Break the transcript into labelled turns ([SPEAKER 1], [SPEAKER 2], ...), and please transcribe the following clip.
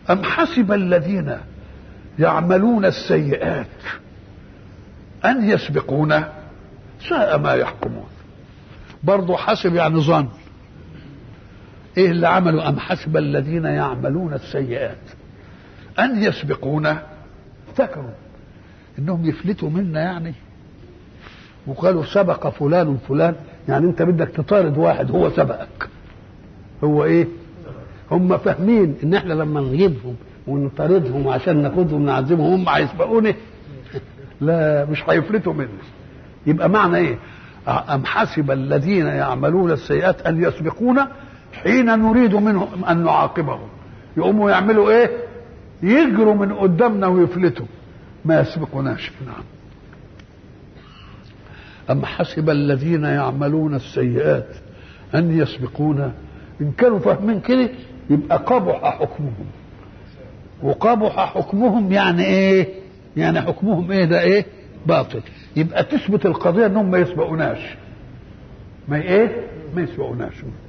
[SPEAKER 1] أم حسب الذين يعملون السيئات أن يسبقونا ساء ما يحكمون برضو حسب يعني ظن ايه اللي عملوا ام حسب الذين يعملون السيئات ان يسبقونا افتكروا انهم يفلتوا منا يعني وقالوا سبق فلان فلان يعني انت بدك تطارد واحد هو سبقك هو ايه هم فاهمين ان احنا لما نجيبهم ونطاردهم عشان ناخدهم نعذبهم هم هيسبقونا لا مش هيفلتوا منا يبقى معنى ايه ام حسب الذين يعملون السيئات ان يسبقونا حين نريد منهم ان نعاقبهم يقوموا يعملوا ايه يجروا من قدامنا ويفلتوا ما يسبقوناش نعم أم حسب الذين يعملون السيئات أن يسبقونا إن كانوا فاهمين كده يبقى قبح حكمهم وقبح حكمهم يعني إيه؟ يعني حكمهم إيه ده إيه؟ باطل يبقى تثبت القضية إنهم ما يسبقوناش ما إيه؟ ما يسبقوناش